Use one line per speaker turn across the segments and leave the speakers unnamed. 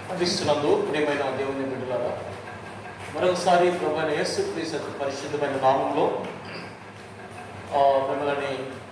క్రీస్తునందు ప్రియమైన దేవుని బిడ్డలారా మరొకసారి ప్రభుత్వ యేసు క్రీస్తు పరిశుద్ధమైన నామంలో ఆ, మిమ్మల్ని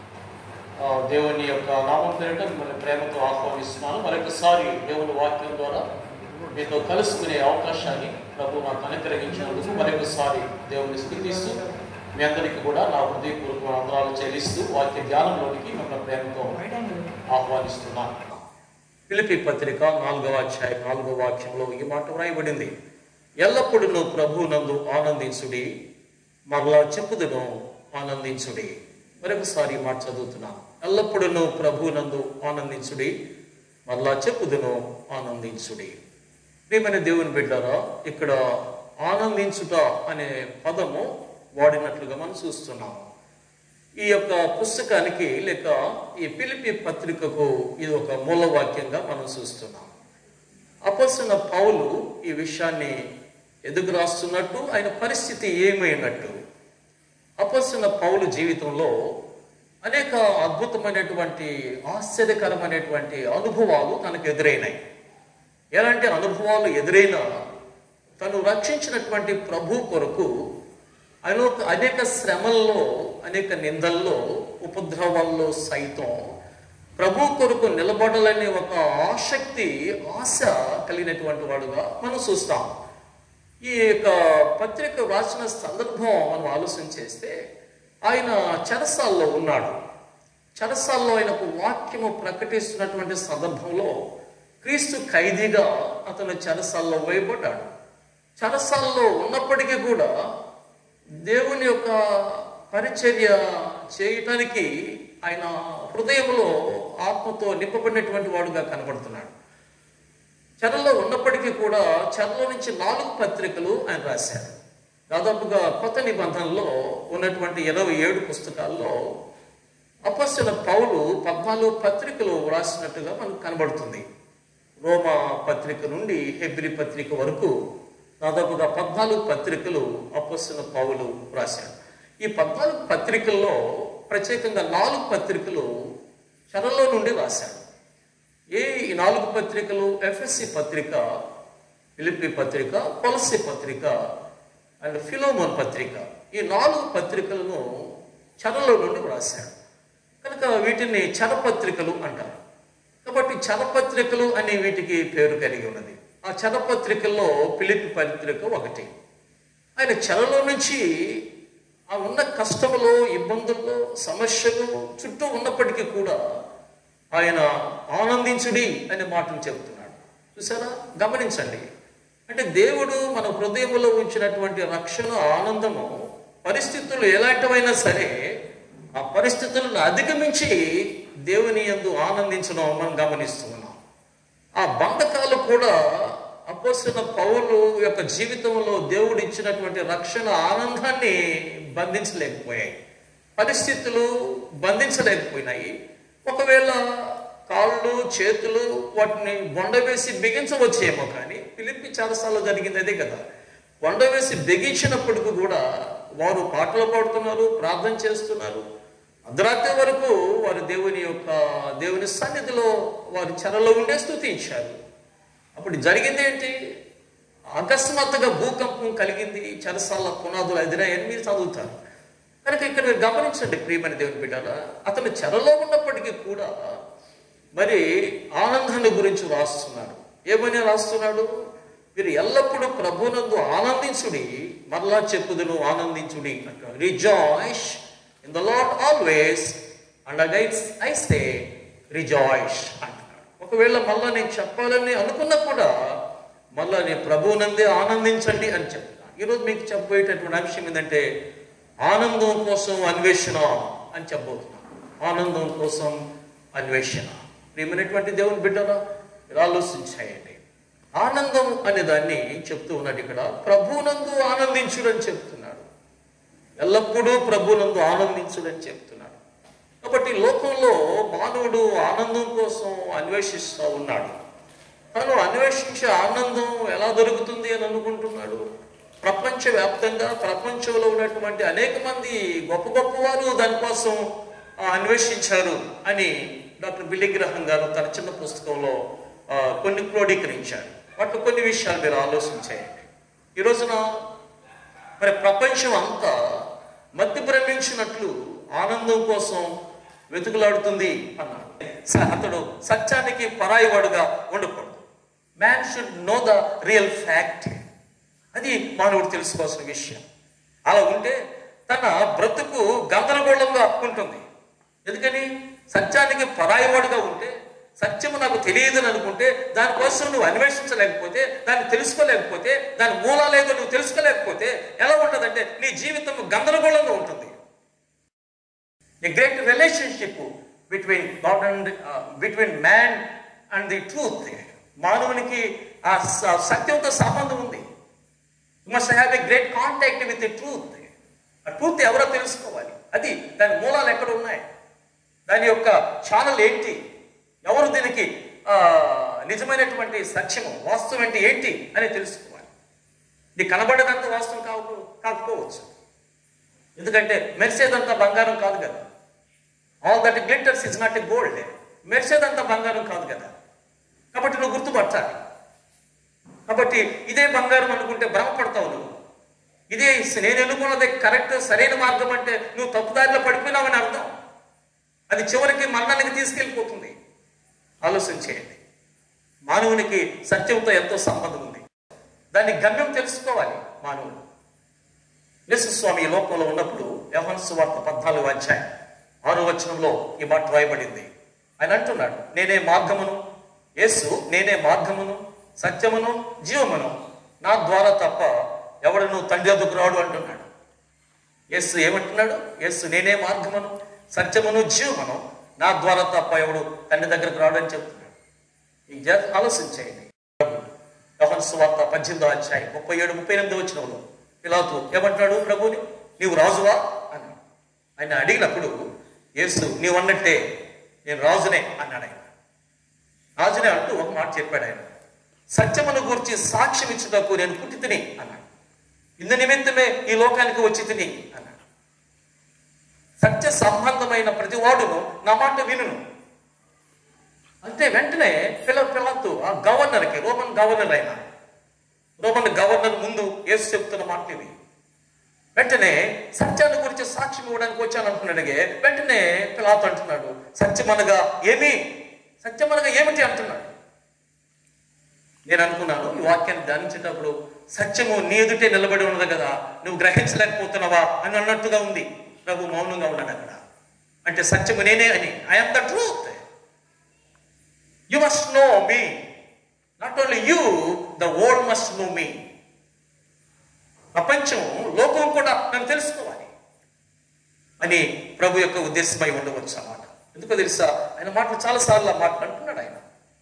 ఆ, దేవుని యొక్క నామం పేరిట మిమ్మల్ని ప్రేమతో ఆహ్వానిస్తున్నాను మరొకసారి దేవుని వాక్యం ద్వారా మీతో కలుసుకునే అవకాశాన్ని ప్రభు నాకు అనుగ్రహించినందుకు మరొకసారి దేవుని స్థుతిస్తూ మీ అందరికీ కూడా నా హృదయపూర్వక వందనాలు చెల్లిస్తూ వాక్య ధ్యానంలోనికి మిమ్మల్ని ప్రేమతో ఆహ్వానిస్తున్నాను పిలిపి పత్రిక నాలుగవ అధ్యాయం నాలుగవ వాక్యంలో ఈ మాట వ్రాయబడింది ఎల్లప్పుడూ నువ్వు ప్రభు నందు ఆనందించుడి మరలా చెప్పుదును ఆనందించుడి మరొకసారి ఈ మాట చదువుతున్నాను ఎల్లప్పుడూ నువ్వు ప్రభు నందు ఆనందించుడి మరలా చెప్పుదును ఆనందించుడి ప్రియమైన దేవుని బిడ్డారా ఇక్కడ ఆనందించుట అనే పదము వాడినట్లుగా మనం చూస్తున్నాము ఈ యొక్క పుస్తకానికి లేక ఈ పిలిపి పత్రికకు ఇది ఒక మూలవాక్యంగా మనం చూస్తున్నాం అపస్తున్న పౌలు ఈ విషయాన్ని ఎదుగు రాస్తున్నట్టు ఆయన పరిస్థితి ఏమైనట్టు అపస్తున్న పౌలు జీవితంలో అనేక అద్భుతమైనటువంటి ఆశ్చర్యకరమైనటువంటి అనుభవాలు తనకు ఎదురైనాయి ఎలాంటి అనుభవాలు ఎదురైనా తను రక్షించినటువంటి ప్రభు కొరకు ఆయన ఒక అనేక శ్రమల్లో అనేక నిందల్లో ఉపద్రవాల్లో సైతం ప్రభు కొరకు నిలబడాలనే ఒక ఆసక్తి ఆశ కలిగినటువంటి వాడుగా మనం చూస్తాం ఈ యొక్క పత్రిక రాసిన సందర్భం మనం ఆలోచన చేస్తే ఆయన చెరసాల్లో ఉన్నాడు చెరసాల్లో ఆయనకు వాక్యము ప్రకటిస్తున్నటువంటి సందర్భంలో క్రీస్తు ఖైదీగా అతను చెరసాల్లో వేయబడ్డాడు చెరసాల్లో ఉన్నప్పటికీ కూడా దేవుని యొక్క పరిచర్య చేయటానికి ఆయన హృదయంలో ఆత్మతో నింపబడినటువంటి వాడుగా కనబడుతున్నాడు చెరలో ఉన్నప్పటికీ కూడా చెరలో నుంచి నాలుగు పత్రికలు ఆయన రాశారు దాదాపుగా కొత్త నిబంధనలో ఉన్నటువంటి ఇరవై ఏడు పుస్తకాల్లో అపస్సుల పౌలు పద్నాలుగు పత్రికలు వ్రాసినట్టుగా మనకు కనబడుతుంది రోమా పత్రిక నుండి హెబ్రి పత్రిక వరకు దాదాపుగా పద్నాలుగు పత్రికలు అపస్సుల పౌలు రాశారు ఈ పద్నాలుగు పత్రికల్లో ప్రత్యేకంగా నాలుగు పత్రికలు చెరలో నుండి రాశాడు ఏ ఈ నాలుగు పత్రికలు ఎఫ్ఎస్సి పత్రిక ఫిలిపి పత్రిక పొలసి పత్రిక అండ్ ఫిలోమోన్ పత్రిక ఈ నాలుగు పత్రికలను చెరలో నుండి వ్రాశాడు కనుక వీటిని చరపత్రికలు అంటారు కాబట్టి చరపత్రికలు అనే వీటికి పేరు కలిగి ఉన్నది ఆ చరపత్రికల్లో పిలిపి పత్రిక ఒకటి ఆయన చెరలో నుంచి ఆ ఉన్న కష్టములో ఇబ్బందుల్లో సమస్యలు చుట్టూ ఉన్నప్పటికీ కూడా ఆయన ఆనందించుడి అనే మాటలు చెబుతున్నాడు చూసారా గమనించండి అంటే దేవుడు మన హృదయంలో ఉంచినటువంటి రక్షణ ఆనందము పరిస్థితులు ఎలాంటివైనా సరే ఆ పరిస్థితులను అధిగమించి దేవుని యందు ఆనందించడం మనం గమనిస్తూ ఉన్నాం ఆ బంధకాలు కూడా అపోసిన పౌలు యొక్క జీవితంలో దేవుడు ఇచ్చినటువంటి రక్షణ ఆనందాన్ని బంధించలేకపోయాయి పరిస్థితులు బంధించలేకపోయినాయి ఒకవేళ కాళ్ళు చేతులు వాటిని బొండ వేసి బిగించవచ్చేమో కానీ పిలిపి చాలాసార్లు జరిగింది అదే కదా బొండ వేసి బిగించినప్పటికీ కూడా వారు పాటలు పాడుతున్నారు ప్రార్థన చేస్తున్నారు అర్ధరాత్రి వరకు వారు దేవుని యొక్క దేవుని సన్నిధిలో వారి చెరలో ఉండే స్థుతించారు అప్పుడు జరిగింది ఏంటి అకస్మాత్తుగా భూకంపం కలిగింది చెరసాల పునాదులు ఎదురయ్యని మీరు చదువుతారు కనుక ఇక్కడ మీరు గమనించండి ప్రియమైన దేవుని బిడ్డారా అతను చెరలో ఉన్నప్పటికీ కూడా మరి ఆనందాన్ని గురించి రాస్తున్నాడు ఏమని రాస్తున్నాడు మీరు ఎల్లప్పుడూ ప్రభునందు ఆనందించుడి మరలా చెప్పుదును ఆనందించుడి అంటాడు rejoice in the Lord always and again I say rejoice అంటున్నాడు ఒకవేళ మళ్ళా నేను చెప్పాలని అనుకున్నా కూడా మళ్ళా నేను ప్రభువునందే ఆనందించండి అని చెప్తాను ఈరోజు మీకు చెప్పబోయేటటువంటి అంశం ఏంటంటే ఆనందం కోసం అన్వేషణ అని చెప్పబోతున్నాను ఆనందం కోసం అన్వేషణ ప్రియమైనటువంటి దేవుని బిడ్డరా మీరు ఆలోచించాయండి ఆనందం అనే దాన్ని చెప్తూ ఉన్నాడు ఇక్కడ ప్రభునందు ఆనందించుడని చెప్తున్నాడు ఎల్లప్పుడూ ప్రభునందు ఆనందించుడని చెప్తున్నాడు కాబట్టి లోకంలో మానవుడు ఆనందం కోసం అన్వేషిస్తూ ఉన్నాడు తను అన్వేషించే ఆనందం ఎలా దొరుకుతుంది అని అనుకుంటున్నాడు ప్రపంచవ్యాప్తంగా ప్రపంచంలో ఉన్నటువంటి అనేక మంది గొప్ప గొప్ప వారు దానికోసం ఆ, అన్వేషించారు అని డాక్టర్ బిల్లిగ్రహం గారు తన చిన్న పుస్తకంలో ఆ, కొన్ని క్రోడీకరించాడు వాటిలో కొన్ని విషయాలు మీరు ఆలోచించేయండి ఈ రోజున మరి ప్రపంచం అంతా మధ్య భ్రమించినట్లు ఆనందం కోసం వెతుకులాడుతుంది అన్నాడు స- అతడు సత్యానికి పరాయివాడుగా ఉండకూడదు man should know the real fact అది మానవుడు తెలుసుకోవాల్సిన విషయం అలా ఉంటే తన బ్రతుకు గందరగోళంగా ఉంటుంది ఎందుకని సత్యానికి పరాయివాడుగా ఉంటే సత్యము నాకు తెలియదని అనుకుంటే దానికోసం నువ్వు అన్వేషించలేకపోతే దాన్ని తెలుసుకోలేకపోతే దాని మూలాలేదో నువ్వు తెలుసుకోలేకపోతే ఎలా ఉంటుందంటే నీ జీవితం గందరగోళంగా ఉంటుంది a great relationship between God and uh, between man and the truth. మానవునికి ఆ స- సత్యంతో సంబంధం ఉంది must have a great contact with the truth ఆ ట్రూత్ ఎవరో తెలుసుకోవాలి అది దాని మూలాలు ఎక్కడ ఉన్నాయి దాని యొక్క ఛానల్ ఏంటి ఎవరు దీనికి ఆ, నిజమైనటువంటి సత్యము వాస్తవం అంటే ఏంటి అని తెలుసుకోవాలి ఇది కనబడేదంత వాస్తవం కాకపో కాకపోవచ్చు ఎందుకంటే మెరిసేదంతా బంగారం కాదు కదా all that glitters is not a gold మెరిసేదంతా బంగారం కాదు కదా కాబట్టి నువ్వు గుర్తుపట్టాలి కాబట్టి ఇదే బంగారం అనుకుంటే భ్రమపడతావు నువ్వు ఇదే నేను ఎన్నుకున్నది కరెక్ట్ సరైన మార్గం అంటే నువ్వు తప్పుదారిలో పడిపోయినావని అర్థం అది చివరికి మరణానికి తీసుకెళ్ళిపోతుంది ఆలోచన చేయండి మానవునికి సత్యంతో ఎంతో సంబంధం ఉంది దాని గమ్యం తెలుసుకోవాలి మానవుడు యేసుస్వామి ఈ లోకంలో ఉన్నప్పుడు యోహాను సువార్త పద్నాలుగు అధ్యాయం ఆరో వచనంలో ఈ మాట రాయబడింది ఆయన అంటున్నాడు నేనే మార్గమును యేసు నేనే మార్గమును సత్యమును జీవమును నా ద్వారా తప్ప ఎవడను తండ్రి వద్దకు రాడు అంటున్నాడు యేసు ఏమంటున్నాడు యేసు నేనే మార్గమును సత్యమును జీవమును నా ద్వారా తప్ప ఎవడు తండ్రి దగ్గరకు రాడు అని చెప్తున్నాడు ఈ జ- ఆలోచించేయండి యోహాను సువార్త పద్దెనిమిదో అధ్యాయం ముప్పై ఏడు ముప్పై ఎనిమిది వచ్చినప్పుడు పిలాతు ఏమంటున్నాడు ప్రభుని నీవు రాజువా అని ఆయన అడిగినప్పుడు యేసు నీవు అన్నట్టే నేను రాజునే అన్నాడు ఆయన రాజునే అంటూ ఒక మాట చెప్పాడు ఆయన సత్యమును గురించి సాక్ష్యం ఇచ్చుటకు నేను పుట్టి తిని అన్నాడు ఇందు నిమిత్తమే ఈ లోకానికి వచ్చి తిని అన్నాడు సత్య సంబంధమైన ప్రతివాడును నా మాట వినును అంతే వెంటనే పిల్ల పిల్లతో ఆ గవర్నర్కి రోమన్ గవర్నర్ అయినా రోమన్ గవర్నర్ ముందు యేసు చెప్తున్న మాట ఇది వెంటనే సత్యాన్ని గురించి సాక్ష్యం ఇవ్వడానికి వచ్చాను అంటున్నాడుగే వెంటనే పిలాతు అంటున్నాడు సత్యమనగా ఏమి సత్యమనగా ఏమిటి అంటున్నాడు నేను అనుకున్నాను ఈ వాక్యాన్ని ధ్యానించేటప్పుడు సత్యము నీ ఎదుటే నిలబడి ఉన్నది కదా నువ్వు గ్రహించలేకపోతున్నావా అని అన్నట్టుగా ఉంది ప్రభు మౌనంగా ఉన్నాడు అక్కడ అంటే సత్యము నేనే అని I'm the truth you must know me not only you the world must know me ప్రపంచం లోకం కూడా నన్ను తెలుసుకోవాలి అని ప్రభు యొక్క ఉద్దేశమై ఉండవచ్చు అన్నమాట ఎందుకో తెలుసా ఆయన మాటలు చాలాసార్లు ఆ మాటలు అంటున్నాడు ఆయన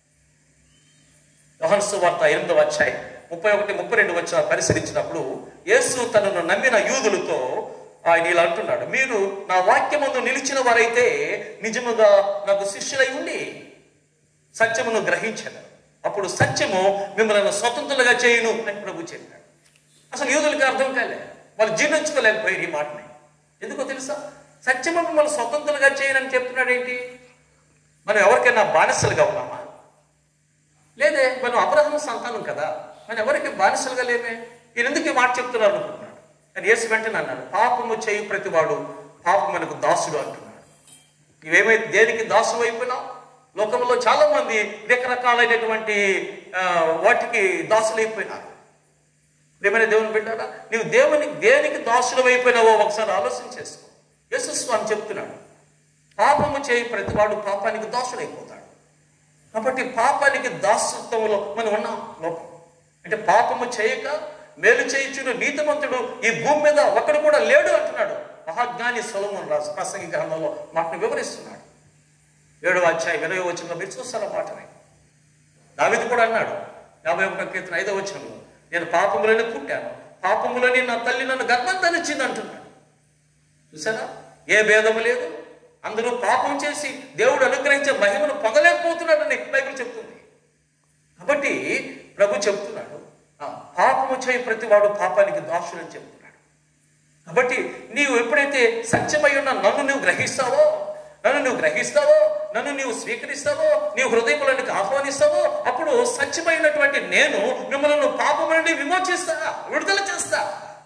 యోహాను వార్త ఎనిమిదవ అధ్యాయం ముప్పై ఒకటి ముప్పై రెండు వచ్చిన పరిశీలించినప్పుడు యేసు తనను నమ్మిన యూదులతో ఆయన ఇలా అంటున్నాడు మీరు నా వాక్యమందు నిలిచిన వారైతే నిజముగా నాకు శిష్యులై ఉండి సత్యమును గ్రహించను అప్పుడు సత్యము మిమ్మల్ని స్వతంత్రులుగా చేయును అని ప్రభు చెప్పాడు అసలు యూదులకి అర్థం కాలే వాళ్ళు జీర్ణించుకోలేకపోయారు ఈ మాటని ఎందుకో తెలుసా సత్యము మిమ్మల్ని స్వతంత్రులుగా చేయనని చెప్తున్నాడు ఏంటి మనం ఎవరికైనా బానిసలుగా ఉన్నామా లేదే మనం అబ్రహం సంతానం కదా మనం ఎవరికి బానిసలుగా లేమే ఈయన ఎందుకు ఈ మాట చెప్తున్నారు అనుకుంటున్నాడు కానీ యేసు వెంటనే అన్నాడు పాపము చేయు ప్రతివాడు పాపం మనకు దాసుడు అంటున్నాడు ఇవేమైతే దేనికి దాసుడు అయిపోయినావు లోకంలో చాలా మంది రకరకాలైనటువంటి ఆ, వాటికి దాసులు అయిపోయినారు ప్రేమైన దేవుని బిడ్డారా నీవు దేవుని దేనికి దాసుడు అయిపోయినావో ఒకసారి ఆలోచన చేసుకో యేసుస్వామి చెప్తున్నాడు పాపము చేయి ప్రతివాడు పాపానికి దాసుడైపోతాడు కాబట్టి పాపానికి దాసత్వంలో మనం ఉన్నాం లోకం అంటే పాపము చేయక మేలు చేయించుడు నీతిమంతుడు ఈ భూమి మీద ఒకడు కూడా లేడు అంటున్నాడు మహాజ్ఞాని సొలమోన్ రాజు ప్రసంగి గ్రంథంలో మాటను వివరిస్తున్నాడు ఏడవ అధ్యాయం ఇరవై వచ్చిన మీరు చూస్తారు ఆ మాటని దావిది కూడా అన్నాడు యాభై ఒకటో కీర్తన ఐదో వచనంలో నేను పాపములని పుట్టాను పాపములని నా తల్లి నన్ను గర్భంతనిచ్చింది అంటున్నాడు చూసారా ఏ భేదము లేదు అందరూ పాపం చేసి దేవుడు అనుగ్రహించే మహిమను పొందలేకపోతున్నాడని బైబిల్ చెప్తుంది కాబట్టి ప్రభు చెప్తున్నాడు ఆ, పాపము చేయి ప్రతివాడు పాపానికి దాసుడని చెప్తున్నాడు కాబట్టి నీవు ఎప్పుడైతే సత్యమై ఉన్న నన్ను నువ్వు గ్రహిస్తావో నన్ను నువ్వు గ్రహిస్తావో
నన్ను నీవు స్వీకరిస్తావో నీవు హృదయంలోనికి ఆహ్వానిస్తావో అప్పుడు సత్యమైనటువంటి నేను మిమ్మల్ని పాపం నుండి విమోచిస్తా విడుదల చేస్తా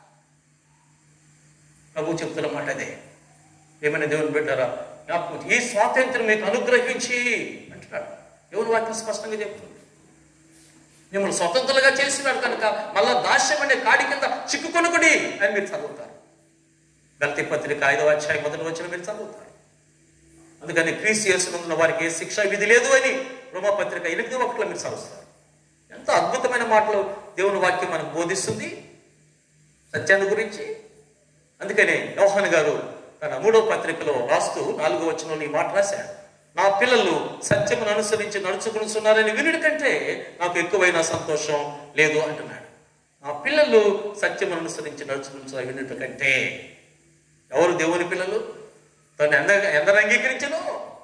ప్రభు చెప్తున్న మాట అదే ఏమైనా దేవుని బిడ్డారా జ్ఞాపకం ఉంచు. ఈ స్వాతంత్రం మీకు అనుగ్రహించి అంటున్నాడు దేవుని వాక్యం స్పష్టంగా చెప్తుంది మిమ్మల్ని స్వతంత్రులుగా చేసినాడు కనుక మళ్ళా దాస్యం అనే కాడి కింద చిక్కుకొనుకుడి అని మీరు చదువుతారు గల్తీ పత్రిక ఐదవ అధ్యాయం మొదటి వచ్చిన మీరు చదువుతారు అందుకని క్రీస్తు యేసునందున వారికి ఏ శిక్ష విధి లేదు అని రోమపత్రిక ఎనిమిది ఒకటిలో మీరు చదువుతారు ఎంత అద్భుతమైన మాటలు దేవుని వాక్యం మనకు బోధిస్తుంది సత్యాన్ని గురించి అందుకనే యోహాన్ గారు తన మూడో పత్రికలో రాస్తూ నాలుగో వచనంలో ఈ మాట రాశాడు నా పిల్లలు సత్యమును అనుసరించి నడుచుకునిస్తున్నారని వినుడి కంటే నాకు ఎక్కువైన సంతోషం లేదు అంటున్నాడు నా పిల్లలు సత్యమును అనుసరించి నడుచుకుని వినుట కంటే ఎవరు దేవుని పిల్లలు తను ఎంద ఎందరు అంగీకరించను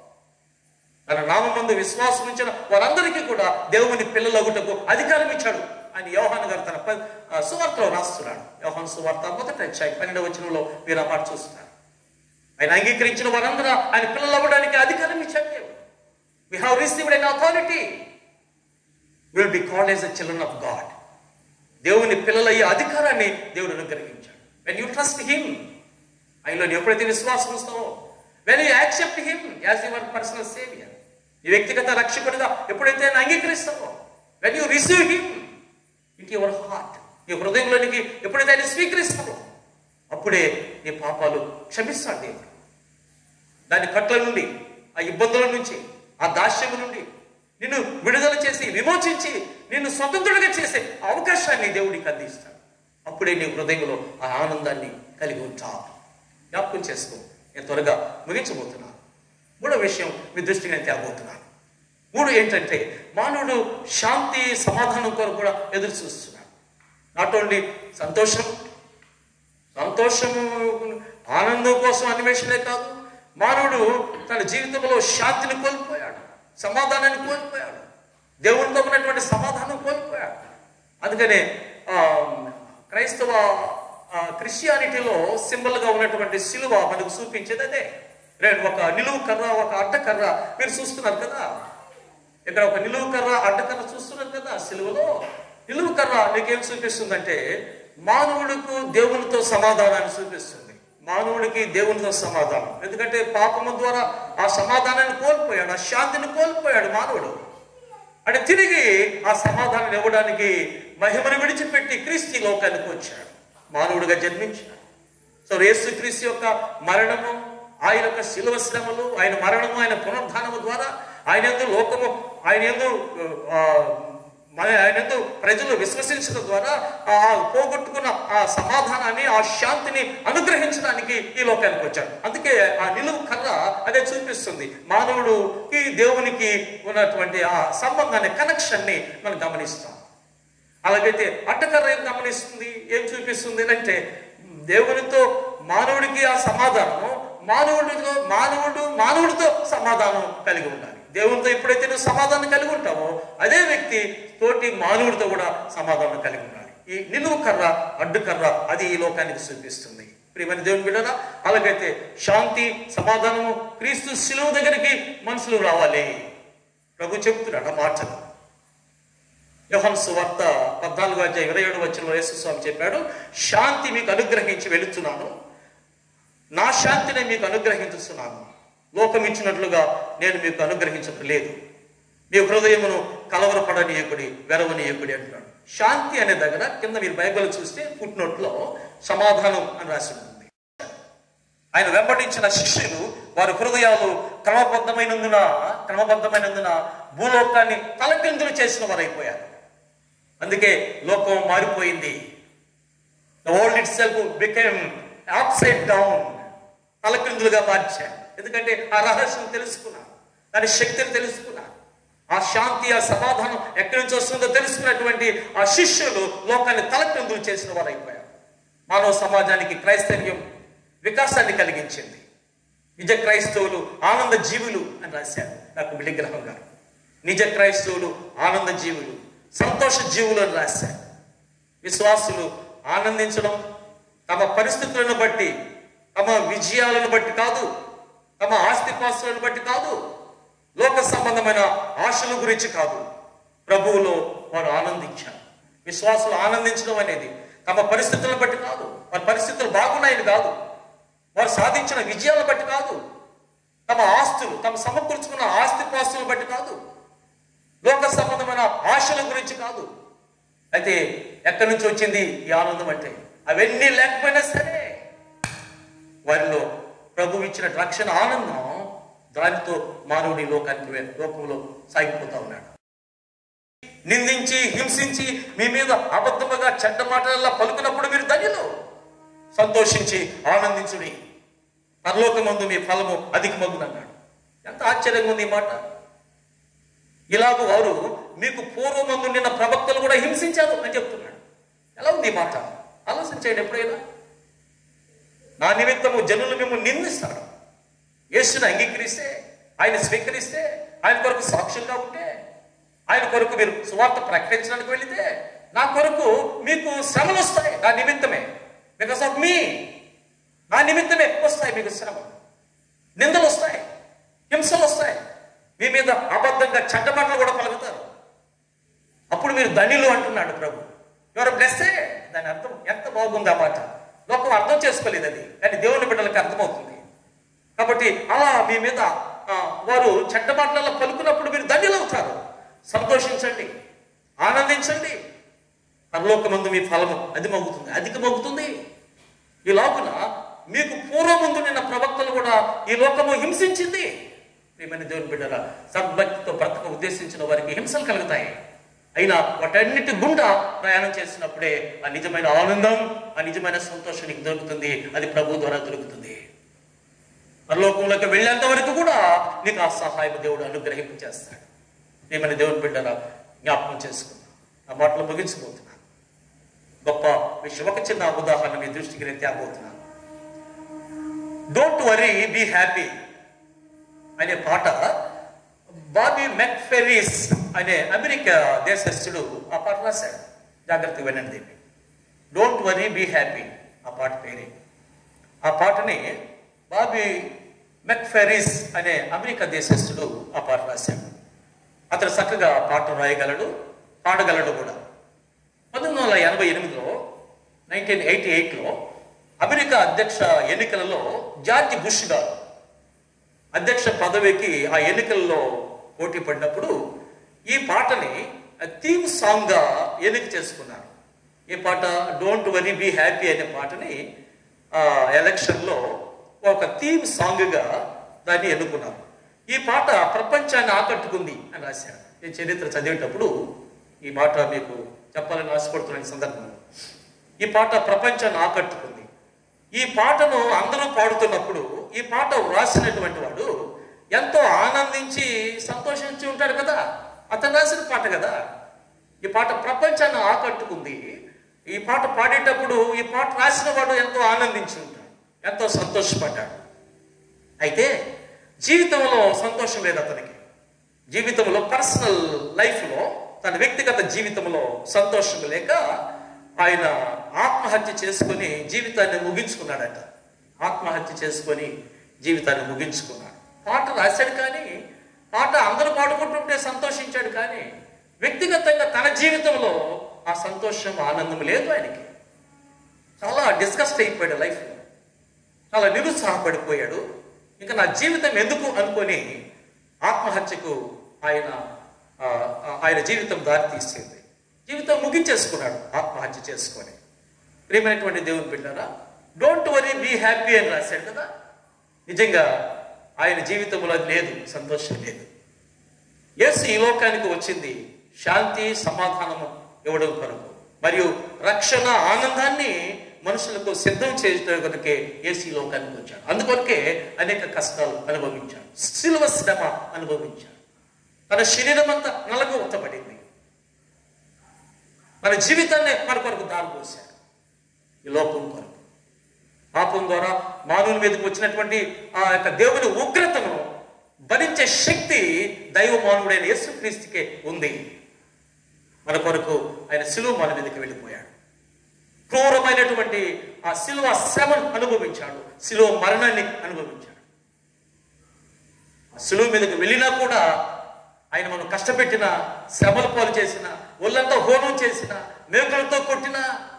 తన నామందు విశ్వాసం ఉంచిన వారందరికీ కూడా దేవుని పిల్లలగుటకు అధికారం ఇచ్చాడు అని యోహాన్ గారు తన ప- ఆ, సువార్తలో రాస్తున్నాడు యోహాన్ సువార్త మొదటి అధ్యాయం పన్నెండవ వచనంలో మీరు ఆ మాట చూస్తున్నారు ఆయన అంగీకరించిన వారందరూ ఆయన పిల్లలు అవ్వడానికి అధికారం ఇచ్చాడు దేవుడు we have received an authority will be called as the children of God దేవుని పిల్లలయ్యే అధికారాన్ని దేవుడు అనుగ్రహించాడు వెన్ యూ ట్రస్ట్ హిమ్ ఆయనలో నువ్వు ఎప్పుడైతే విశ్వాసం వస్తావో when you accept him as your personal saviour నీ వ్యక్తిగత రక్షకుడిగా ఎప్పుడైతే ఆయన అంగీకరిస్తావో when you receive him it your heart నీ హృదయంలోనికి ఎప్పుడైతే ఆయన స్వీకరిస్తావో అప్పుడే నీ పాపాలు క్షమిస్తాడు దేవుడు దాని కట్ల నుండి ఆ ఇబ్బందుల నుంచి ఆ దాస్యము నుండి నిన్ను విడుదల చేసి విమోచించి నిన్ను స్వతంత్రుడిగా చేసే అవకాశాన్ని దేవుడికి అందిస్తాడు అప్పుడే నీ హృదయంలో ఆ ఆనందాన్ని కలిగి ఉంటావు జ్ఞాపకం చేసుకో నేను త్వరగా ముగించబోతున్నాను మూడో విషయం మీ దృష్టికి నేను తేబోతున్నాను మూడు ఏంటంటే మానవుడు శాంతి సమాధానం కొరకు కూడా ఎదురు చూస్తున్నాడు నాట్ ఓన్లీ సంతోషం సంతోషము ఆనందం కోసం అన్వేషణే కాదు మానవుడు తన జీవితంలో శాంతిని కోల్పోయాడు సమాధానాన్ని కోల్పోయాడు దేవునితో ఉన్నటువంటి సమాధానం కోల్పోయాడు అందుకనే ఆ, క్రైస్తవ ఆ, క్రిస్టియానిటీలో సింబల్గా ఉన్నటువంటి సిలువ మనకు చూపించేది అదే రెండు ఒక నిలువు కర్ర ఒక అడ్డకర్ర మీరు చూస్తున్నారు కదా ఇక్కడ ఒక నిలువు కర్ర అడ్డకర్ర చూస్తున్నారు కదా సిలువలో నిలువు కర్ర నీకేం చూపిస్తుందంటే మానవుడికి దేవునితో సమాధానాన్ని చూపిస్తుంది మానవుడికి దేవునితో సమాధానం ఎందుకంటే పాపము ద్వారా ఆ సమాధానాన్ని కోల్పోయాడు ఆ శాంతిని కోల్పోయాడు మానవుడు అంటే తిరిగి ఆ సమాధానం ఇవ్వడానికి మహిమను విడిచిపెట్టి క్రీస్తు ఈ లోకానికి వచ్చాడు మానవుడిగా జన్మించాడు సో యేసు క్రీస్తు యొక్క మరణము ఆయన యొక్క శిలువ శ్రమలు ఆయన మరణము ఆయన పునరుద్ధానము ద్వారా ఆయన ఎందు లోకము ఆయన ఎందు ఆ, మన ఆయన ఎందు ప్రజలు విశ్వసించడం ద్వారా ఆ పోగొట్టుకున్న ఆ సమాధానాన్ని ఆ శాంతిని అనుగ్రహించడానికి ఈ లోకానికి వచ్చాడు అందుకే ఆ నిలువు కర్ర అదే చూపిస్తుంది మానవుడుకి దేవునికి ఉన్నటువంటి ఆ సంబంధాన్ని కనెక్షన్ని మనం గమనిస్తాం అలాగైతే అడ్డకర్ర ఏం గమనిస్తుంది ఏం చూపిస్తుంది అంటే దేవునితో మానవుడికి ఆ సమాధానము మానవుడితో మానవుడు మానవుడితో సమాధానం కలిగి ఉండాలి దేవునితో ఎప్పుడైతే నువ్వు సమాధానం కలిగి ఉంటావో అదే వ్యక్తి తోటి మానవుడితో కూడా సమాధానం కలిగి ఉండాలి ఈ నిలువు కర్ర అడ్డు కర్ర అది ఈ లోకానికి చూపిస్తుంది ప్రియమైన దేవుని బిడ్డరా అలాగైతే శాంతి సమాధానము క్రీస్తు శిలువ దగ్గరికి మనుషులు రావాలి ప్రభు చెప్తున్నాడు ఆ మాటలు యోహన్ సువార్త పద్నాలుగు అధ్యాయ ఇరవై ఏడు వచ్చిన యేసుస్వామి చెప్పాడు శాంతి మీకు అనుగ్రహించి వెళుతున్నాను నా శాంతిని మీకు అనుగ్రహించుతున్నాను లోకం ఇచ్చినట్లుగా నేను మీకు అనుగ్రహించడం లేదు మీ హృదయమును కలవరపడనీయకుడి వెరవనీయకుడి అంటున్నాడు శాంతి అనే దగ్గర కింద మీరు బైబిల్ చూస్తే పుట్టినట్లో సమాధానం అని రాసి ఉంది ఆయన వెంబడించిన శిష్యులు వారి హృదయాలు క్రమబద్ధమైనందున క్రమబద్ధమైనందున భూలోకాన్ని తలకిందులు చేసిన వారు అయిపోయారు అందుకే లోకం మారిపోయింది the world itself became upside down తలకిందులుగా మార్చాడు ఎందుకంటే ఆ రహస్యం తెలుసుకున్నా దాని శక్తిని తెలుసుకున్నా ఆ శాంతి ఆ సమాధానం ఎక్కడి నుంచి వస్తుందో తెలుసుకున్నటువంటి ఆ శిష్యులు లోకాన్ని తలకిందులు చేసిన వారు అయిపోయారు మానవ సమాజానికి క్రైస్తవ్యం వికాసాన్ని కలిగించింది నిజ క్రైస్తవులు ఆనంద జీవులు అని రాశారు డాక్టర్ బిలిగ్రహం గారు నిజ క్రైస్తవులు ఆనంద జీవులు సంతోష జీవులు అని రాశారు విశ్వాసులు ఆనందించడం తమ పరిస్థితులను బట్టి తమ విజయాలను బట్టి కాదు తమ ఆస్తిపాస్తులను బట్టి కాదు లోక సంబంధమైన ఆశల గురించి కాదు ప్రభువులో వారు ఆనందించారు విశ్వాసులు ఆనందించడం అనేది తమ పరిస్థితులను బట్టి కాదు వారి పరిస్థితులు బాగున్నాయని కాదు వారు సాధించిన విజయాలను బట్టి కాదు తమ ఆస్తులు తమ సమకూర్చుకున్న ఆస్తి పాస్తులను బట్టి కాదు లోక సంబంధమైన ఆశల గురించి కాదు అయితే ఎక్కడి నుంచి వచ్చింది ఈ ఆనందం అంటే అవన్నీ లేకపోయినా సరే వారిలో ప్రభు ఇచ్చిన రక్షణ ఆనందం దానితో మానవుడి లోకానికి వే- లోకంలో సాగిపోతా ఉన్నాడు నిందించి హింసించి మీ మీద అబద్ధముగా చెడ్డ మాటలల్లా పలుకున్నప్పుడు మీరు ధన్యులు సంతోషించి ఆనందించుడి పరలోకమందు మీ ఫలము అధికమగునన్నాడు ఎంత ఆశ్చర్యంగా ఉంది ఈ మాట ఇలాగ వారు మీకు పూర్వమందు నిన్న ప్రవక్తలు కూడా హింసించారు అని చెప్తున్నాడు ఎలా ఉంది ఈ మాట ఆలోచించండి ఎప్పుడైనా నా నిమిత్తము జనులు మిమ్మల్ని నిందిస్తారు యేసుని అంగీకరిస్తే ఆయన స్వీకరిస్తే ఆయన కొరకు సాక్ష్యంగా ఉంటే ఆయన కొరకు మీరు సువార్త ప్రకటించడానికి వెళితే నా కొరకు మీకు శ్రమలు వస్తాయి నా నిమిత్తమే బికాస్ ఆఫ్ మీ నా నిమిత్తమే వస్తాయి మీకు శ్రమ నిందలు వస్తాయి హింసలు వస్తాయి మీ మీద అబద్ధంగా చెడ్డ మాటలు కూడా పలుకుతారు అప్పుడు మీరు ధనిలు అంటున్నాడు ప్రభు ఎవరు బ్లెస్సే దాని అర్థం ఎంత బాగుంది ఆ మాట లోకం అర్థం చేసుకోలేదు అది కానీ దేవుని బిడ్డలకి అర్థమవుతుంది కాబట్టి అలా మీ మీద ఆ, వారు చెడ్డ మాటలలో పలుకున్నప్పుడు మీరు ధన్యులు అవుతారు సంతోషించండి ఆనందించండి పరలోకమందు మీ ఫలము అది మగ్గుతుంది అధికమవుతుంది ఈ లోపల మీకు పూర్వముందు నిన్న ప్రవక్తలు కూడా ఈ లోకము హింసించింది ప్రియమైన దేవుని బిడ్డరా సద్భక్తితో బ్రతక ఉద్దేశించిన వారికి హింసలు కలుగుతాయి అయినా వాటన్నిటి గుండా ప్రయాణం చేసినప్పుడే ఆ నిజమైన ఆనందం ఆ నిజమైన సంతోషం నీకు దొరుకుతుంది అది ప్రభు ద్వారా దొరుకుతుంది పరలోకంలోకి వెళ్ళేంత వరకు కూడా నీకు ఆ సహాయం దేవుడు అనుగ్రహింపు చేస్తాడు ప్రియమైన దేవుని బిడ్డరా జ్ఞాపకం చేసుకున్నా ఆ మాటలు ముగించుకోతున్నాను గొప్ప విషయం ఒక చిన్న ఉదాహరణ మీ దృష్టికి నేను తేబోతున్నాను డోంట్ వరీ బీ హ్యాపీ అనే పాట బాబీ మెక్ఫెరీస్ అనే అమెరికా దేశస్థుడు ఆ పాట రాశాడు జాగ్రత్తగా వినండి దీన్ని డోంట్ వరీ బీ హ్యాపీ ఆ పాట పేరే ఆ పాటని బాబీ మెక్ఫెరీస్ అనే అమెరికా దేశస్థుడు ఆ పాట రాశాడు అతను చక్కగా పాట రాయగలడు పాడగలడు కూడా పంతొమ్మిది వందల ఎనభై ఎనిమిదిలో నైన్టీన్ ఎయిటీ ఎయిట్లో అమెరికా అధ్యక్ష ఎన్నికలలో జార్జ్ బుష్ గారు అధ్యక్ష పదవికి ఆ ఎన్నికల్లో పోటీ పడినప్పుడు ఈ పాటని థీమ్ సాంగ్గా ఎన్నిక చేసుకున్నారు ఈ పాట డోంట్ వరీ బీ హ్యాపీ అనే పాటని ఆ, ఎలక్షన్లో ఒక థీమ్ సాంగ్గా దాన్ని ఎన్నుకున్నారు ఈ పాట ప్రపంచాన్ని ఆకట్టుకుంది అని రాశారు ఈ చరిత్ర చదివేటప్పుడు ఈ మాట మీకు చెప్పాలని ఆశపడుతున్న ఈ సందర్భంలో ఈ పాట ప్రపంచాన్ని ఆకట్టుకుంది ఈ పాటను అందరూ పాడుతున్నప్పుడు ఈ పాట వ్రాసినటువంటి వాడు ఎంతో ఆనందించి సంతోషించి ఉంటాడు కదా అతను రాసిన పాట కదా ఈ పాట ప్రపంచాన్ని ఆకట్టుకుంది ఈ పాట పాడేటప్పుడు ఈ పాట రాసిన వాడు ఎంతో ఆనందించి ఉంటాడు ఎంతో సంతోషపడ్డాడు అయితే జీవితంలో సంతోషం లేదు అతనికి జీవితంలో పర్సనల్ లైఫ్లో తన వ్యక్తిగత జీవితంలో సంతోషం లేక ఆయన ఆత్మహత్య చేసుకొని జీవితాన్ని ముగించుకున్నాడట ఆత్మహత్య చేసుకొని జీవితాన్ని ముగించుకున్నాడు పాట రాశాడు కానీ పాట అందరూ పాడుకుంటుంటే సంతోషించాడు కానీ వ్యక్తిగతంగా తన జీవితంలో ఆ సంతోషం ఆనందం లేదు ఆయనకి చాలా డిస్కస్ట్ అయిపోయాడు లైఫ్లో చాలా నిరుత్సాహపడిపోయాడు ఇంకా నా జీవితం ఎందుకు అనుకొని ఆత్మహత్యకు ఆయన ఆ, ఆ, ఆయన జీవితం దారి తీసింది జీవితం ముగించేసుకున్నాడు ఆత్మహత్య చేసుకొని ప్రియమైనటువంటి దేవుని బిడ్డారా డోంట్ వరీ బీ హ్యాపీ అని రాశాడు కదా నిజంగా ఆయన జీవితంలో అది లేదు సంతోషం లేదు యేసు ఈ లోకానికి వచ్చింది శాంతి సమాధానము ఇవ్వడం కొరకు మరియు రక్షణ ఆనందాన్ని మనుషులకు సిద్ధం చేయడం కొరకే యేసు ఈ లోకానికి వచ్చాడు అందుకొరకే అనేక కష్టాలు అనుభవించాడు సిలువ శ్రమ అనుభవించాడు తన శరీరం అంతా నలగొత్తబడింది మన జీవితాన్ని మన కొరకు దారిపోశాడు ఈ లోకం కొరకు పాపం ద్వారా మానవుని మీదకి వచ్చినటువంటి ఆ యొక్క దేవుని ఉగ్రతను భరించే శక్తి దైవ మానవుడైన యేసుక్రీస్తుకే ఉంది మన కొరకు ఆయన సిలువ మన మీదకి వెళ్ళిపోయాడు క్రూరమైనటువంటి ఆ సిలువ శ్రమను అనుభవించాడు సిలువ మరణాన్ని అనుభవించాడు సులువు మీదకి వెళ్ళినా కూడా ఆయన మనం కష్టపెట్టిన శ్రమల పాలు చేసిన ఒళ్ళంతా హోమం చేసిన మేకలతో కొట్టిన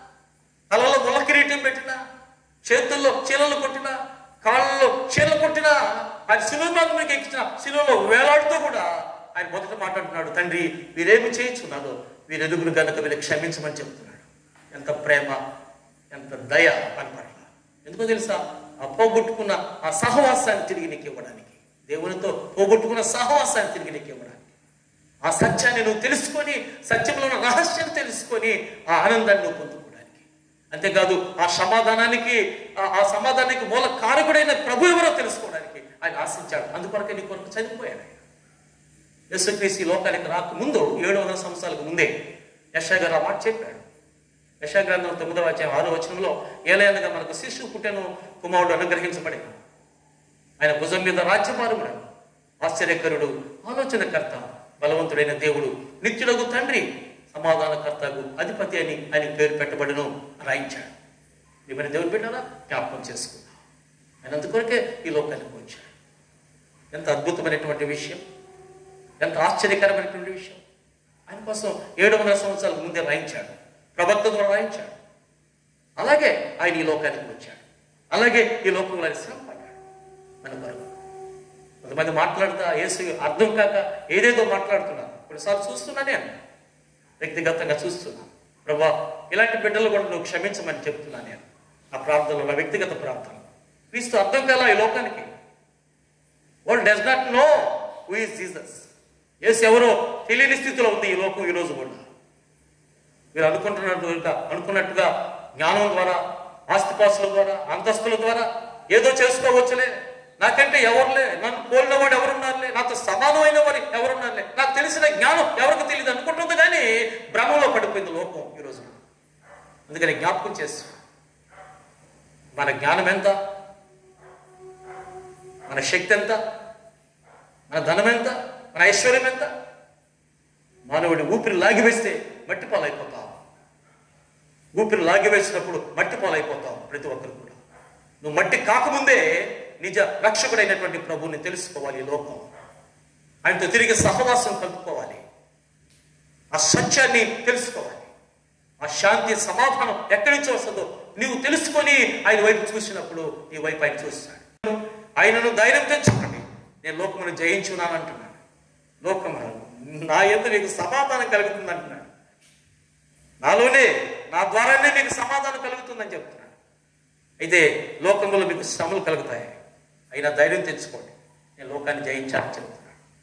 తలలో ముళ్ళ కిరీటం పెట్టిన చేతుల్లో చీలలు కొట్టిన కాళ్ళలో చీలలు కొట్టిన ఆయన శిలువ మీద మీకు ఎక్కించిన శిలువలో వేలాడుతూ కూడా ఆయన మొదట మాట్లాడుతున్నాడు తండ్రి వీరేమి చేయించున్నారో వీరెరుగురు గనుక వీళ్ళు క్షమించమని చెప్తున్నాడు ఎంత ప్రేమ ఎంత దయ అని పట్ల ఎందుకో తెలుసా ఆ పోగొట్టుకున్న ఆ సహవాసాన్ని తిరిగి నీకు ఇవ్వడానికి దేవునితో పోగొట్టుకున్న సహవాసాన్ని తిరిగి నీకు ఇవ్వడానికి ఆ సత్యాన్ని నువ్వు తెలుసుకొని సత్యంలో ఉన్న రహస్యాన్ని తెలుసుకొని ఆ ఆనందాన్ని నువ్వు పొందుకోవడానికి అంతేకాదు ఆ సమాధానానికి ఆ- ఆ సమాధానానికి మూల కారకుడైన ప్రభు ఎవరో తెలుసుకోవడానికి ఆయన ఆశించాడు అందుకొరకే నీ కొరకు చనిపోయాడు ఆయన యేసుక్రీస్తు ఈ లోకానికి రాకముందు ఏడు వందల సంవత్సరాలకు ముందే యశా గారు ఆ మాట చెప్పాడు యశా గ్రంథం తొమ్మిదవ అధ్యాయం ఆరో వచనంలో ఏలయనగా మనకు శిశువు పుట్టెను కుమారుడు అనుగ్రహించబడేను ఆయన భుజం మీద రాజ్యభారముడు ఆశ్చర్యకరుడు ఆలోచనకర్త బలవంతుడైన దేవుడు నిత్యుడగు తండ్రి సమాధానకర్తకు అధిపతి అని ఆయన పేరు పెట్టబడును రాయించాడు ఏమైనా దేవుడు పెట్టారా జ్ఞాపకం చేసుకుందాం ఆయన అందుకొరకే ఈ లోకానికి వచ్చాడు ఎంత అద్భుతమైనటువంటి విషయం ఎంత ఆశ్చర్యకరమైనటువంటి విషయం ఆయన కోసం ఏడు వందల సంవత్సరాల ముందే రాయించాడు ప్రవక్త ద్వారా రాయించాడు అలాగే ఆయన ఈ లోకానికి వచ్చాడు అలాగే ఈ లోకంలో ఆయన శ్రమ పడ్డాడు మన కొరకు కొంతమంది మాట్లాడుతా యేసు అర్థం కాక ఏదేదో మాట్లాడుతున్నారు కొన్నిసార్లు చూస్తున్నా నేను వ్యక్తిగతంగా చూస్తున్నా ప్రభా ఇలాంటి బిడ్డలు కూడా నువ్వు క్షమించమని చెప్తున్నా నేను ఆ ప్రార్థనలో నా వ్యక్తిగత ప్రార్థన క్రీస్తు అర్థం కాల ఈ లోకానికి world does not know who is Jesus యేసు ఎవరో తెలియని స్థితిలో ఉంది ఈ లోకం ఈ రోజు కూడా మీరు అనుకుంటున్నట్టుగా అనుకున్నట్టుగా జ్ఞానం ద్వారా ఆస్తిపాస్తుల ద్వారా అంతస్తుల ద్వారా ఏదో చేసుకోవచ్చులే నాకంటే ఎవరులే నన్ను పోలిన వాడు ఎవరున్నారులే నాతో సమానమైన వారు ఎవరున్నారులే నాకు తెలిసిన జ్ఞానం ఎవరికి తెలియదు అనుకుంటుంది కానీ భ్రమంలో పడిపోయింది లోకం ఈ రోజు అందుకని జ్ఞాపకం చేస్తూ మన జ్ఞానం ఎంత మన శక్తి ఎంత మన ధనం ఎంత మన ఐశ్వర్యం ఎంత మానవుడి ఊపిరి లాగివేస్తే మట్టి పాలైపోతాం ఊపిరి లాగివేసినప్పుడు మట్టి పాలైపోతాం ప్రతి ఒక్కరు కూడా నువ్వు మట్టి కాకముందే నిజ రక్షకుడైనటువంటి ప్రభువుని తెలుసుకోవాలి ఈ లోకం ఆయనతో తిరిగి సహవాసం కలుపుకోవాలి ఆ సత్యాన్ని తెలుసుకోవాలి ఆ శాంతి సమాధానం ఎక్కడి నుంచి వస్తుందో నీవు తెలుసుకొని ఆయన వైపు చూసినప్పుడు నీ వైపు ఆయన చూస్తాడు ఆయనను ధైర్యం తెచ్చుకోండి నేను లోకమును జయించున్నాను అంటున్నాడు లోకము నా ఎందు నీకు సమాధానం కలుగుతుంది అంటున్నాడు నాలోనే నా ద్వారానే మీకు సమాధానం కలుగుతుందని చెప్తున్నాడు అయితే లోకంలో మీకు శ్రమలు కలుగుతాయి అయినా ధైర్యం తెచ్చుకోండి నేను లోకాన్ని జయించాలని చెప్తున్నాడు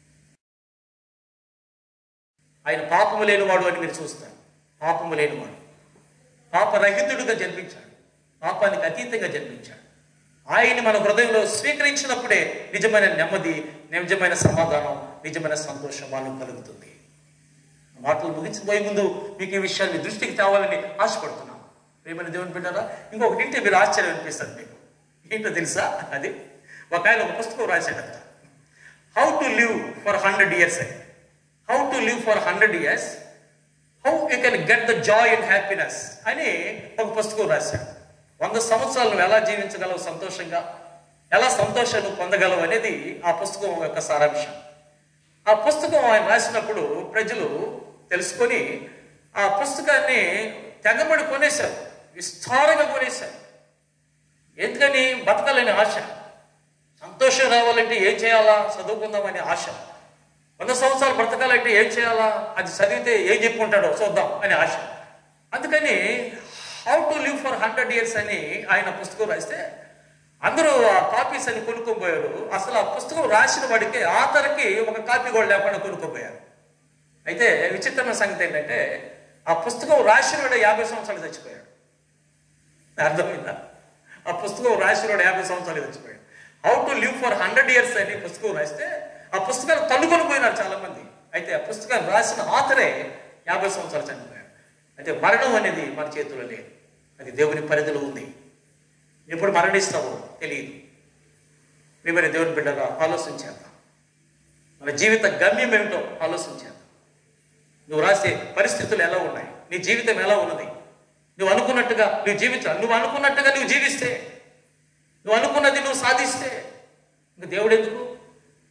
ఆయన పాపము లేనివాడు అని మీరు చూస్తారు పాపము లేనివాడు పాపరహితుడుగా జన్మించాడు పాపానికి అతీతంగా జన్మించాడు ఆయన్ని మన హృదయంలో స్వీకరించినప్పుడే నిజమైన నెమ్మది నిజమైన సమాధానం నిజమైన సంతోషం వాళ్ళకు కలుగుతుంది ఆ మాటలు ముగించిపోయే ముందు మీకు ఈ విషయాన్ని దృష్టికి తేవాలని ఆశపడుతున్నాం ప్రేమైన దేవుని బిడ్డారా ఇంకొకటి ఇంటే మీరు ఆశ్చర్యం అనిపిస్తుంది మీకు ఏంటో తెలుసా అది ఒక ఆయన ఒక పుస్తకం రాశాడంట how to live for hundred years అని how to live for hundred years how you can get the joy and happiness అని ఒక పుస్తకం రాశాడు వంద సంవత్సరాలు నువ్వు ఎలా జీవించగలవు సంతోషంగా ఎలా సంతోషాన్ని పొందగలవు అనేది ఆ పుస్తకం యొక్క సారాంశం ఆ పుస్తకం ఆయన రాసినప్పుడు ప్రజలు తెలుసుకొని ఆ పుస్తకాన్ని తెగబడి కొనేశారు విస్తారంగా కొనేశారు ఎందుకని బతకాలని ఆశ సంతోషం రావాలంటే ఏం చేయాలా చదువుకుందామనే ఆశ వంద సంవత్సరాలు బ్రతకాలంటే ఏం చేయాలా అది చదివితే ఏం చెప్పుకుంటాడో చూద్దాం అనే ఆశ అందుకని how to live for hundred years అని ఆయన పుస్తకం రాస్తే అందరూ ఆ కాపీస్ అని కొనుక్కోపోయారు అసలు ఆ పుస్తకం రాసిన వాడికి ఆతరికి ఒక కాపీ కూడా లేకుండా కొనుక్కోపోయారు అయితే విచిత్రమైన సంగతి ఏంటంటే ఆ పుస్తకం రాసిన వాడు యాభై సంవత్సరాలు చచ్చిపోయాడు అర్థమైందా ఆ పుస్తకం రాసిన వాడు యాభై సంవత్సరాలు చచ్చిపోయాడు how to live for hundred years అని పుస్తకం రాస్తే ఆ పుస్తకాలు తన్నుకొని పోయినారు చాలా మంది అయితే ఆ పుస్తకాలు రాసిన ఆతరే యాభై సంవత్సరాలు చనిపోయాడు అయితే మరణం అనేది మన చేతిలో లేదు అది దేవుని పరిధిలో ఉంది ఎప్పుడు మరణిస్తామో తెలియదు మేమని దేవుని బిడ్డగా ఆలోచించేద్దాం మన జీవిత గమ్యం ఏమిటో ఆలోచించేద్దాం నువ్వు రాసే పరిస్థితులు ఎలా ఉన్నాయి నీ జీవితం ఎలా ఉన్నది నువ్వు అనుకున్నట్టుగా నువ్వు జీవించాలి నువ్వు అనుకున్నట్టుగా నువ్వు జీవిస్తే నువ్వు అనుకున్నది నువ్వు సాధిస్తే ఇంక దేవుడు ఎందుకు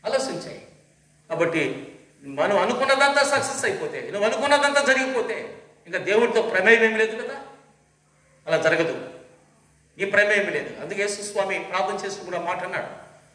ఆలోచించాయి కాబట్టి మనం అనుకున్నదంతా సక్సెస్ అయిపోతే నువ్వు అనుకున్నదంతా జరిగిపోతే ఇంకా దేవుడితో ప్రమేయం ఏమి లేదు కదా అలా జరగదు నీ ప్రమేయం లేదు అందుకే యేసు స్వామి ప్రార్థన చేస్తూ కూడా మాట అన్నాడు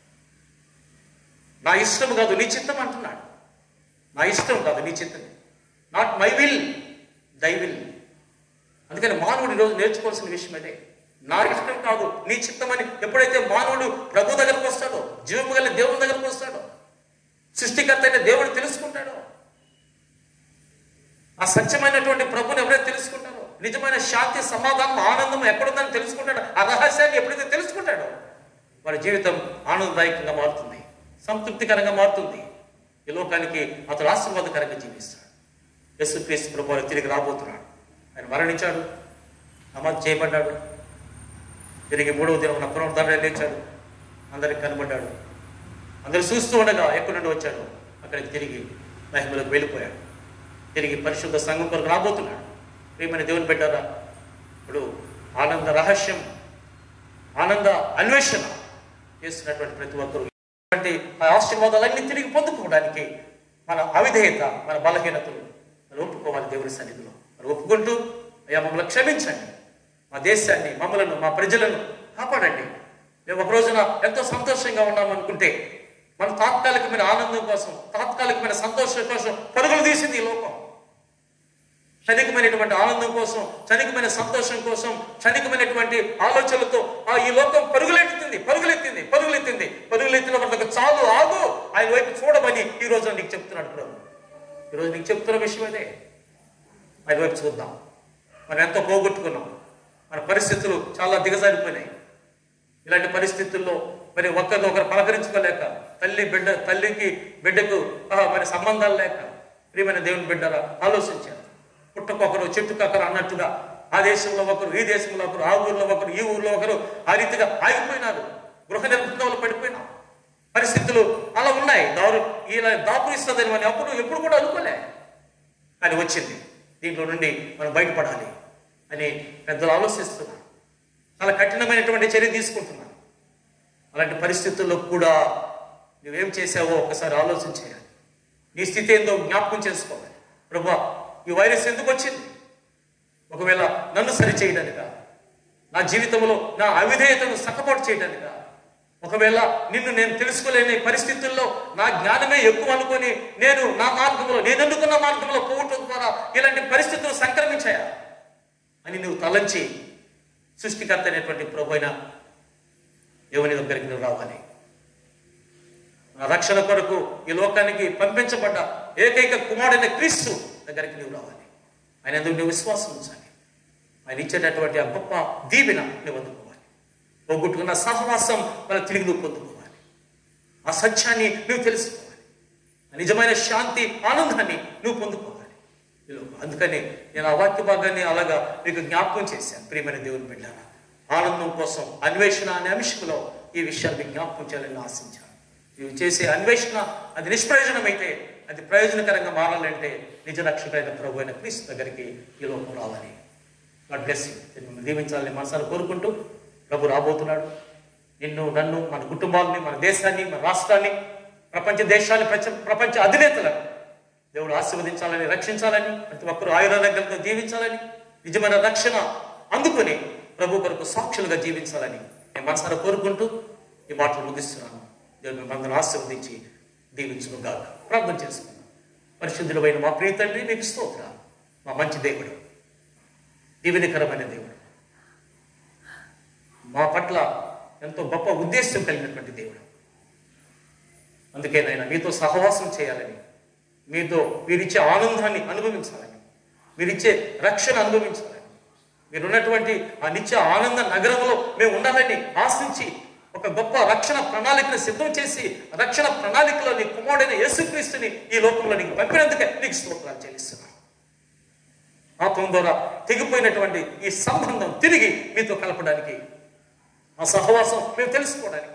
నా ఇష్టం కాదు నీ చిత్తం అంటున్నాడు నా ఇష్టం కాదు నీ చిత్తం not my will thy will అందుకని మానవుడు ఈరోజు నేర్చుకోవాల్సిన విషయం అదే నా ఇష్టం కాదు నీ చిత్తం అని ఎప్పుడైతే మానవుడు ప్రభు దగ్గరకు వస్తాడో జీవము గల దేవుని దగ్గరకు వస్తాడో సృష్టికర్త అయిన దేవుడు తెలుసుకుంటాడో ఆ సత్యమైనటువంటి ప్రభుని ఎవరైతే తెలుసుకుంటారో నిజమైన శాంతి సమాధానం ఆనందం ఎక్కడుందని తెలుసుకుంటాడో ఆ రహస్యాన్ని ఎప్పుడైతే తెలుసుకుంటాడో వాడి జీవితం ఆనందదాయకంగా మారుతుంది సంతృప్తికరంగా మారుతుంది ఈ లోకానికి అతడు ఆశీర్వాదకరంగా జీవిస్తాడు యస్సు క్రీస్తు ప్రభు వారు తిరిగి రాబోతున్నాడు ఆయన మరణించాడు నమాజ్ చేయబడ్డాడు తిరిగి మూడవ దినం పునరుద్ధరణ లేచాడు అందరికి కనబడ్డాడు అందరూ చూస్తూ ఉండగా ఎక్కడి నుండి వచ్చాడు అక్కడికి తిరిగి మహిమలకు వెళ్ళిపోయాడు తిరిగి పరిశుద్ధ సంఘం కొరకు రాబోతున్నాడు ప్రియమైన దేవుని పెట్టారా ఇప్పుడు ఆనంద రహస్యం ఆనంద అన్వేషణ చేస్తున్నటువంటి ప్రతి ఒక్కరు ఇటువంటి ఆ ఆశీర్వాదాలన్నీ తిరిగి పొందుకోవడానికి మన అవిధేయత మన బలహీనతలు మనం ఒప్పుకోవాలి దేవుని సన్నిధిలో మరి ఒప్పుకుంటూ అయ్యా మమ్మల్ని క్షమించండి మా దేశాన్ని మమ్మలను మా ప్రజలను కాపాడండి మేము ఒక రోజున ఎంతో సంతోషంగా ఉన్నాం అనుకుంటే మన తాత్కాలికమైన ఆనందం కోసం తాత్కాలికమైన సంతోషం కోసం పరుగులు తీసింది ఈ లోకం క్షణికమైనటువంటి ఆనందం కోసం క్షణికమైన సంతోషం కోసం క్షణికమైనటువంటి ఆలోచనలతో ఆ ఈ లోకం పరుగులెత్తుతుంది పరుగులెత్తింది పరుగులెత్తింది పరుగులెత్తిన వరకు చాలు ఆగు ఆయన వైపు చూడమని ఈ రోజు నీకు చెప్తున్నాడు ప్రభు ఈరోజు నీకు చెప్తున్న విషయం అదే ఆయన వైపు చూద్దాం మనం ఎంతో పోగొట్టుకున్నాం మన పరిస్థితులు చాలా దిగజారిపోయినాయి ఇలాంటి పరిస్థితుల్లో మరి ఒకరిని ఒకరు పలకరించుకోలేక తల్లి బిడ్డ తల్లికి బిడ్డకు ఆ, మరి సంబంధాలు లేక ప్రియమైన దేవుని బిడ్డరా ఆలోచించారు పుట్టకొకరు చెట్టుకొకరు అన్నట్టుగా ఆ దేశంలో ఒకరు ఈ దేశంలో ఒకరు ఆ ఊర్లో ఒకరు ఈ ఊర్లో ఒకరు ఆ రీతిగా ఆగిపోయినారు గృహ నిర్బంధంలో పడిపోయినాం పరిస్థితులు అలా ఉన్నాయి దారు ఇలా దాపురిస్తుందని మనం అప్పుడు ఎప్పుడు కూడా అనుకోలే కానీ వచ్చింది దీంట్లో నుండి మనం బయటపడాలి అని పెద్దలు ఆలోచిస్తున్నారు చాలా కఠినమైనటువంటి చర్య తీసుకుంటున్నారు అలాంటి పరిస్థితుల్లో కూడా నువ్వేం చేసావో ఒకసారి ఆలోచన చేయాలి నీ స్థితి ఏందో జ్ఞాపకం చేసుకోవాలి ప్రభా ఈ వైరస్ ఎందుకు వచ్చింది ఒకవేళ నన్ను సరి చేయడానిక నా జీవితంలో నా అవిధేయతను సక్కపాటు చేయడానిక ఒకవేళ నిన్ను నేను తెలుసుకోలేని పరిస్థితుల్లో నా జ్ఞానమే ఎక్కువ అనుకొని నేను నా మార్గంలో నేను ఎన్నుకున్న మార్గంలో పోవటం ద్వారా ఇలాంటి పరిస్థితులు సంక్రమించాయా అని నువ్వు తలంచి సృష్టికర్త అయినటువంటి ప్రభు అయిన దేవుని దగ్గరికి నువ్వు రావాలి నా రక్షణ కొరకు ఈ లోకానికి పంపించబడ్డ ఏకైక కుమారుడైన క్రీస్తు దగ్గరికి నువ్వు రావాలి ఆయన ఎందుకు నువ్వు విశ్వాసం ఉంచాలి ఆయన ఇచ్చేటటువంటి ఆ గొప్ప దీవెన నువ్వు అందుకోవాలి పోగొట్టుకున్న సహవాసం మన తిరిగి నువ్వు పొందుకోవాలి ఆ సత్యాన్ని నువ్వు తెలుసుకోవాలి ఆ నిజమైన శాంతి ఆనందాన్ని నువ్వు పొందుకోవాలి ఈ లోకం. అందుకని నేను ఆ వాక్య భాగాన్ని అలాగా మీకు జ్ఞాపకం చేశాను ప్రియమైన దేవుని బిడ్డారా ఆనందం కోసం అన్వేషణ అనే అంశంలో ఈ విషయాన్ని మీకు జ్ఞాపకం చేయాలని ఆశించాను నీవు చేసే అన్వేషణ అది నిష్ప్రయోజనమైతే అది ప్రయోజనకరంగా మారాలంటే నిజ రక్షకుడైన ప్రభు అయిన క్రీస్తు దగ్గరికి ఈ లోకం రావాలి గాడ్ బ్లెస్ యూ మిమ్మల్ని దీవించాలని మనసాలు కోరుకుంటూ ప్రభు రాబోతున్నాడు నిన్ను నన్ను మన కుటుంబాలని మన దేశాన్ని మన రాష్ట్రాన్ని ప్రపంచ దేశాన్ని ప్రపంచ ప్రపంచ అధినేతలను దేవుడు ఆశీర్వదించాలని రక్షించాలని ప్రతి ఒక్కరూ ఆయురారోగ్యాలతో జీవించాలని నిజమైన రక్షణ అందుకొని ప్రభు కొరకు సాక్షులుగా జీవించాలని నేను మనసారా కోరుకుంటూ ఈ మాటలు ముగిస్తున్నాను దేవుడు మిమ్మల్ని ఆశీర్వదించి దీవించును గాక ప్రార్థన చేసుకున్నాను పరిశుద్ధులమైన మా ప్రియ తండ్రి మీకు స్తోత్ర మా మంచి దేవుడు దీవెనకరమైన దేవుడు మా పట్ల ఎంతో గొప్ప ఉద్దేశం కలిగినటువంటి దేవుడు అందుకే నాయన మీతో సహవాసం చేయాలని మీతో మీరిచ్చే ఆనందాన్ని అనుభవించాలని మీరిచ్చే రక్షణ అనుభవించాలని మీరున్నటువంటి ఆ నిత్య ఆనంద నగరంలో మేము ఉండాలని ఆశించి ఒక గొప్ప రక్షణ ప్రణాళికను సిద్ధం చేసి రక్షణ ప్రణాళికలో నీ కుమారుడైన యేసుక్రీస్తుని ఈ లోకంలో నీకు పంపినందుకే నీకు స్తోత్రాలు చెల్లిస్తున్నాను ఆత్మ ద్వారా తెగిపోయినటువంటి ఈ సంబంధం తిరిగి మీతో కలపడానికి ఆ సహవాసం మేము తెలుసుకోవడానికి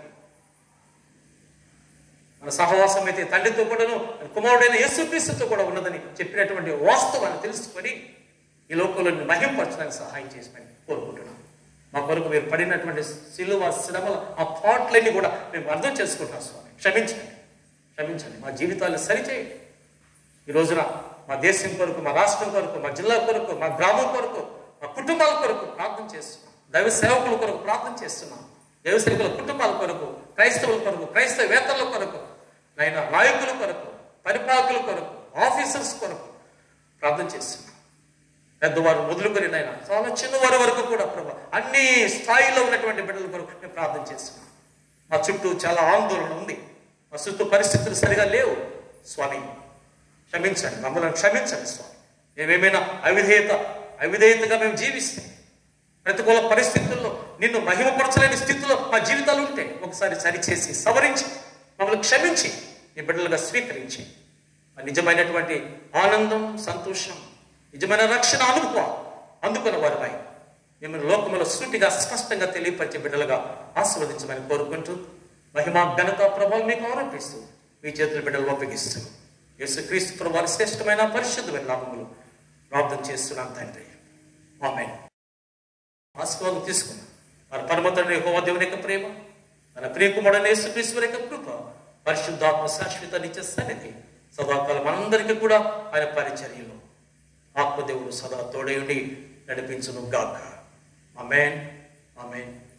మన సహవాసం అయితే తండ్రితో కూడాను కుమారుడైన యేసుక్రీస్తుతో కూడా ఉన్నదని చెప్పినటువంటి వాస్తవాన్ని తెలుసుకొని ఈ లోకంలో మహింపరచడానికి సహాయం చేసిమని కోరుకుంటున్నాం మా కొరకు మీరు పడినటువంటి సిలువ శ్రమల ఆ పాటలన్నీ కూడా మేము అర్థం చేసుకుంటున్నాం స్వామి క్షమించండి క్షమించండి మా జీవితాలను సరిచేయండి ఈ రోజున మా దేశం కొరకు మా రాష్ట్రం కొరకు మా జిల్లా కొరకు మా గ్రామం కొరకు మా కుటుంబాల కొరకు ప్రార్థన చేస్తున్నాం దైవ సేవకుల కొరకు ప్రార్థన చేస్తున్నాం దైవ సేవకుల కుటుంబాల కొరకు క్రైస్తవుల కొరకు క్రైస్తవేతరుల కొరకు నైనా నాయకుల కొరకు పరిపాలకుల కొరకు ఆఫీసర్స్ కొరకు ప్రార్థన చేస్తున్నాం పెద్దవారు మొదలుకొని నాయన చాలా చిన్నవారి వరకు కూడా ప్రభా అన్ని స్థాయిలో ఉన్నటువంటి బిడ్డల కొరకు మేము ప్రార్థన చేస్తున్నాం మా చుట్టూ చాలా ఆందోళన ఉంది మా చుట్టూ పరిస్థితులు సరిగా లేవు స్వామి క్షమించండి మమ్మల్ని క్షమించండి స్వామి మేమేమైనా అవిధేయత అవిధేయతగా మేము జీవిస్తే ప్రతికూల పరిస్థితుల్లో నిన్ను మహిమపరచలేని స్థితిలో మా జీవితాలు ఉంటే ఒకసారి సరిచేసి సవరించి మమ్మల్ని క్షమించి నీ బిడ్డలుగా స్వీకరించి ఆ నిజమైనటువంటి ఆనందం సంతోషం నిజమైన రక్షణ అనుభవం అందుకున్న వారిపై మిమ్మల్ని లోకములో సూటిగా స్పష్టంగా తెలియపరిచే బిడ్డలుగా ఆస్వాదించమని కోరుకుంటూ మహిమ ఘనత ప్రభావం మీకు ఆరోపిస్తూ మీ చేతుల బిడ్డలు ఒప్పగిస్తూ యేసుక్రీస్తు ప్రభావ శ్రేష్టమైన పరిశుద్ధమైన నామములు ప్రార్థన చేస్తున్నాను తండ్రి ఆమె ఆశీర్వాదం తీసుకున్నాం మన పరమతండ్రి యెహోవా దేవుని యొక్క ప్రేమ మన ప్రియకుమారుడైన యేసుక్రీస్తు యొక్క కృప పరిశుద్ధాత్మ శాశ్వత నిత్య సన్నిధి సదాకాలం మనందరికీ కూడా ఆయన పరిచర్యలో ఆత్మదేవుడు సదా తోడయుండి నడిపించును గాక అమేన్ అమేన్